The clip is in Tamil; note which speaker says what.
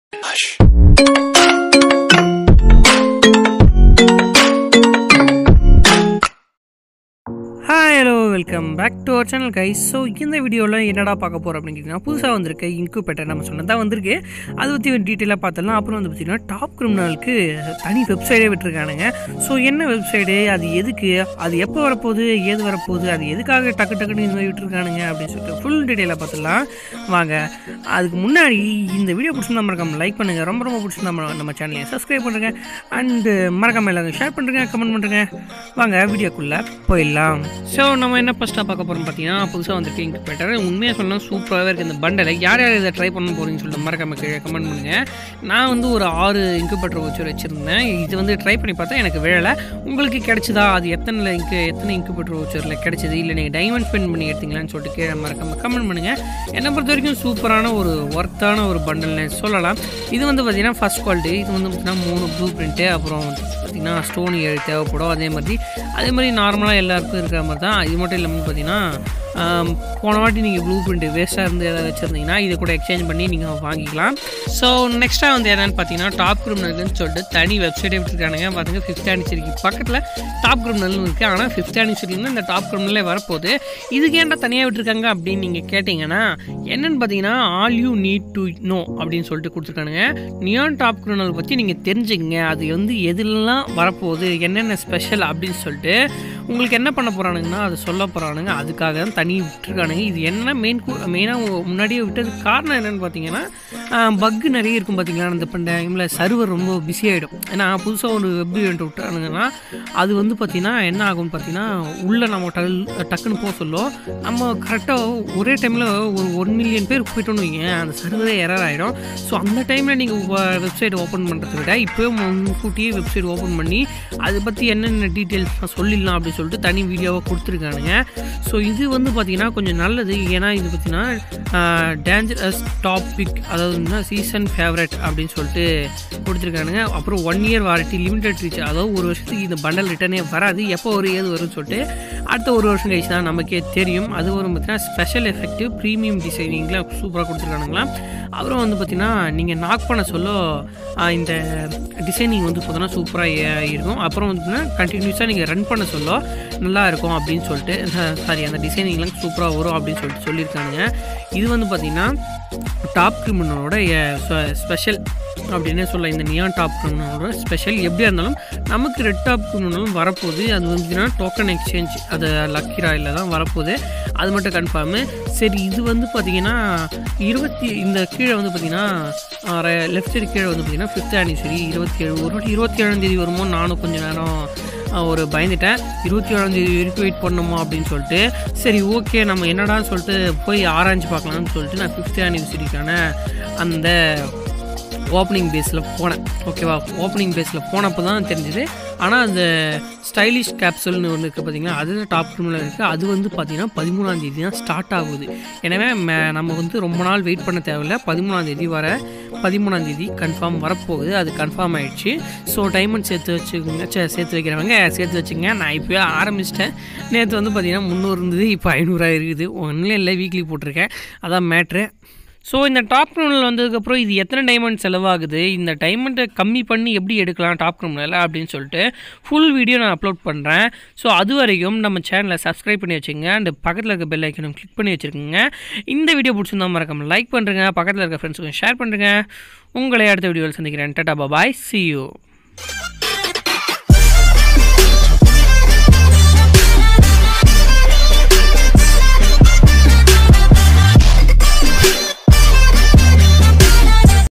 Speaker 1: hi hello welcome back to our channel guys so இந்த வீடியோவில் என்னடா பார்க்க போகிறோம் அப்படின்னு கேட்டிங்கன்னா புதுசாக வந்திருக்கு இன்குபேட்டர் நம்ம சொன்னதாக வந்திருக்கு அதை பற்றி டீட்டெயிலாக பார்த்தலாம் அப்புறம் வந்து பார்த்திங்கன்னா டாப் கிரிமினலுக்கு தனி வெப்சைட்டே விட்டுருக்கானுங்க ஸோ என்ன வெப்சைடு அது எதுக்கு அது எப்போ வரப்போகுது ஏது வரப்போகுது அது எதுக்காக டக்கு டக்குன்னு இந்த மாதிரி விட்டுருக்கானுங்க அப்படின்னு சொல்லிட்டு ஃபுல் டீட்டெயிலாக பார்த்துலாம் வாங்க அதுக்கு முன்னாடி இந்த வீடியோ பிடிச்சிருந்தா மறக்காம லைக் பண்ணுங்கள் ரொம்ப ரொம்ப பிடிச்சிருந்தா நம்ம நம்ம சேனலை சப்ஸ்கிரைப் பண்ணுறேங்க அண்டு மறக்காம எல்லாரும் ஷேர் பண்ணுறேங்க கமெண்ட் பண்ணுறேங்க வாங்க வீடியோக்குள்ளே போயிடலாம் ஸோ நம்ம என்ன ஃபஸ்ட்டாக பார்க்க போகிறோம் பார்த்தீங்கன்னா புதுசாக வந்திருக்கு இன்குபேட்டர் உண்மையாக சொல்லலாம் சூப்பராகவே இருக்குது இந்த பண்டலை யார் யார் இதை ட்ரை பண்ண போகிறீங்கன்னு சொல்லிட்டு மறக்காம கீழே கமெண்ட் பண்ணுங்கள் நான் வந்து ஒரு ஆறு இன்குபேட்டர் வச்சு வச்சுருந்தேன் இது வந்து ட்ரை பண்ணி பார்த்தா எனக்கு விழலை உங்களுக்கு கிடைச்சதா அது எத்தனை இங்கு எத்தனை இன்குபேட்டர் வச்சரில் கிடைச்சது இல்லை நீங்கள் டைமண்ட் ஸ்பெண்ட் பண்ணி எடுத்தீங்களான்னு சொல்லிட்டு கீழே மறக்காம கமெண்ட் பண்ணுங்கள் என்னை பொறுத்த வரைக்கும் சூப்பரான ஒரு ஒர்த்தான ஒரு பண்டல்னு சொல்லலாம் இது வந்து பார்த்திங்கன்னா ஃபஸ்ட் குவாலிட்டி இது வந்து பார்த்திங்கன்னா மூணு ப்ளூ பிரிண்ட்டு அப்புறம் பார்த்திங்கன்னா ஸ்டோன் ஏழு தேவைப்படும் அதே மாதிரி அதே மாதிரி நார்மலாக எல்லாருக்கும் இருக்கிற மாதிரி தான் இது மட்டும் இல்லாமல் பார்த்தீங்கன்னா ஆம், போன வாட்டி நீங்கள் ப்ளூ பிரிண்ட் வேஸ்ட்டாக இருந்து எதாவது வச்சுருந்தீங்கன்னா இதை கூட எக்ஸ்சேஞ்ச் பண்ணி நீங்கள் வாங்கிக்கலாம் ஸோ நெக்ஸ்ட்டாக வந்து என்னென்னு பார்த்தீங்கன்னா டாப் கிரிமினல்னு சொல்லிட்டு தனி வெப்சைட்டே விட்டுருக்கானுங்க பார்த்துங்க ஃபிஃப்த் ஆனிச்சரிக்கு பக்கத்தில் டாப் கிரிமினல்னு இருக்குது ஆனால் ஃபிஃப்த் ஆனிச்சரியில் இந்த டாப் கிரிமினலே வரப்போகுது இதுக்கு ஏன்டா தனியாக விட்டுருக்காங்க அப்படின்னு நீங்கள் கேட்டிங்கன்னா என்னென்னு பார்த்தீங்கன்னா all you need to know அப்படின்னு சொல்லிட்டு கொடுத்துருக்கானுங்க நியான் டாப் கிரிமினல் பற்றி நீங்கள் தெரிஞ்சுக்கங்க அது வந்து எதுலலாம் வரப்போகுது என்னென்ன ஸ்பெஷல் அப்படின்னு சொல்லிட்டு உங்களுக்கு என்ன பண்ண போகிறானுங்கன்னா அது சொல்ல போகிறானுங்க அதுக்காக தான் தனி விட்டுருக்கானுங்க இது என்ன மெயின் மெயினாக முன்னாடியே விட்டதுக்கு காரணம் என்னென்னு பார்த்தீங்கன்னா பக்கு நிறைய இருக்கும் பார்த்தீங்களா அந்த டைமில் சர்வர் ரொம்ப பிஸி ஆகிடும் ஏன்னா புதுசாக ஒரு வெப் ஈவெண்ட் விட்டானுங்கன்னா அது வந்து பார்த்திங்கன்னா என்ன ஆகும்னு பார்த்தீங்கன்னா உள்ளே நம்ம டல் டக்குன்னு போக சொல்லும் நம்ம கரெக்டாக ஒரே டைமில் ஒரு ஒன் மில்லியன் பேர் போயிட்டோன்னு வைங்க அந்த சர்வரே எரர் ஆகிடும் ஸோ அந்த டைமில் நீங்கள் வெப்சைட் ஓப்பன் பண்ணுறதை விட இப்போவே முன்கூட்டியே வெப்சைட் ஓப்பன் பண்ணி அதை பற்றி என்னென்ன டீட்டெயில்ஸ் சொல்லிடலாம் அப்படின்னு சொல்லிட்டு தனி வீடியோவாக கொடுத்துருக்கானுங்க ஸோ இது வந்து பார்த்திங்கன்னா கொஞ்சம் நல்லது ஏன்னா இது பார்த்திங்கன்னா டேஞ்சரஸ் டாபிக் அதாவது சீசன் ஃபேவரட் அப்படின்னு சொல்லிட்டு கொடுத்துருக்கானுங்க அப்புறம் one year warranty limited reach அதாவது ஒரு வருஷத்துக்கு இந்த பண்டல் ரிட்டர்னே வராது எப்போ ஒரு ஏது வரும்னு சொல்லிட்டு அடுத்த ஒரு வருஷம் கழிச்சு தான் நமக்கே தெரியும் அது வரும் பார்த்தீங்கன்னா ஸ்பெஷல் எஃபெக்டிவ் ப்ரீமியம் டிசைனிங்கில் சூப்பராக கொடுத்துருக்கானுங்களாம் அப்புறம் வந்து பார்த்தீங்கன்னா நீங்கள் நாக் பண்ண சொல்ல ஆஹ், இந்த டிசைனிங் வந்து பார்த்தோன்னா சூப்பராக இருக்கும் அப்புறம் வந்து பார்த்தீங்கன்னா கண்டினியூஸாக நீங்கள் ரன் பண்ண சொல்ல நல்லா இருக்கும் அப்படின்னு சொல்லிட்டு சாரி அந்த டிசைனிங்லாம் சூப்பராக வரும் அப்படின்னு சொல்லிட்டு சொல்லியிருக்கானுங்க இது வந்து பார்த்திங்கன்னா டாப் கிரிமினலோட ஸ்பெஷல் அப்படின்னே சொல்ல இந்த நியான் டாப் கிரிமினலோட ஸ்பெஷல் எப்படியா இருந்தாலும் நமக்கு ரெட் டாப் கிரிமினலும் வரப்போகுது அது வந்து டோக்கன் எக்ஸ்சேஞ்ச் அது லக்கி ராயில் தான் வரப்போகுது அது மட்டும் கன்ஃபார்மு சரி இது வந்து பார்த்திங்கன்னா இருபத்தி இந்த கீழே வந்து பார்த்திங்கன்னா லெஃப்ட் சைடு கீழே வந்து பார்த்திங்கன்னா ஃபிஃப்த் ஆனிவர்சரி இருபத்தி ஏழு ஒரு வாட்டி இருபத்தி ஏழாம் தேதி வருமோ நானும் கொஞ்சம் நேரம் ஆஹ், ஒரு பயந்துட்டேன் இருபத்தி ஏழாம் தேதி வரைக்கும் வெயிட் பண்ணணுமா அப்படின்னு சொல்லிட்டு சரி ஓகே நம்ம என்னடான்னு சொல்லிட்டு போய் ஆராய்ஞ்சு பார்க்கலாம்னு சொல்லிட்டு நான் ஃபிஃப்த் ஆனிவர்சரிக்கான அந்த ஓப்பனிங் பேஸில் போனேன் ஓகேவா ஓப்பனிங் பேஸில் போனப்போ தான் தெரிஞ்சுது ஆனால் அந்த ஸ்டைலிஷ் கேப்சூல்னு ஒன்று இருக்குது பார்த்தீங்கன்னா அது டாப் ரூமில் இருக்குது அது வந்து பார்த்தீங்கன்னா பதிமூணாம் தேதி தான் ஸ்டார்ட் ஆகுது எனவே மே- நம்ம வந்து ரொம்ப நாள் வெயிட் பண்ண தேவையில்ல பதிமூணாம் தேதி வர பதிமூணாம் தேதி கன்ஃபார்ம் வரப்போகுது அது கன்ஃபார்ம் ஆயிடுச்சு ஸோ டைமண்ட் சேர்த்து வச்சுக்கோங்க சே சேர்த்து வைக்கிறவங்க சேர்த்து வச்சுங்க நான் இப்போயே ஆரம்பிச்சிட்டேன் நேற்று வந்து பார்த்தீங்கன்னா முந்நூறு இருந்தது இப்போ ஐநூறுரூவா இருக்குது ஒன்றும் இல்லை வீக்லி போட்டிருக்கேன் அதான் மேட்ரு ஸோ இந்த டாப் கிரிமினல் வந்ததுக்கப்புறம் இது எத்தனை டைமண்ட் செலவாகுது இந்த டைமண்ட்டை கம்மி பண்ணி எப்படி எடுக்கலாம் டாப் கிரிமினல் அப்படின்னு சொல்லிட்டு ஃபுல் வீடியோ நான் அப்லோட் பண்ணுறேன் ஸோ அது வரைக்கும் நம்ம சேனலை சப்ஸ்கிரைப் பண்ணி வச்சுங்க அண்ட் பக்கத்தில் இருக்க பெல் ஐக்கனும் கிளிக் பண்ணி வச்சுருக்கோங்க இந்த வீடியோ பிடிச்சிருந்தா மறக்காம லைக் பண்ணுறேங்க பக்கத்தில் இருக்க ஃப்ரெண்ட்ஸுக்கும் ஷேர் பண்ணுறேங்க உங்களை அடுத்த வீடியோவில் சந்திக்கிறேன் டாடா பாய் see you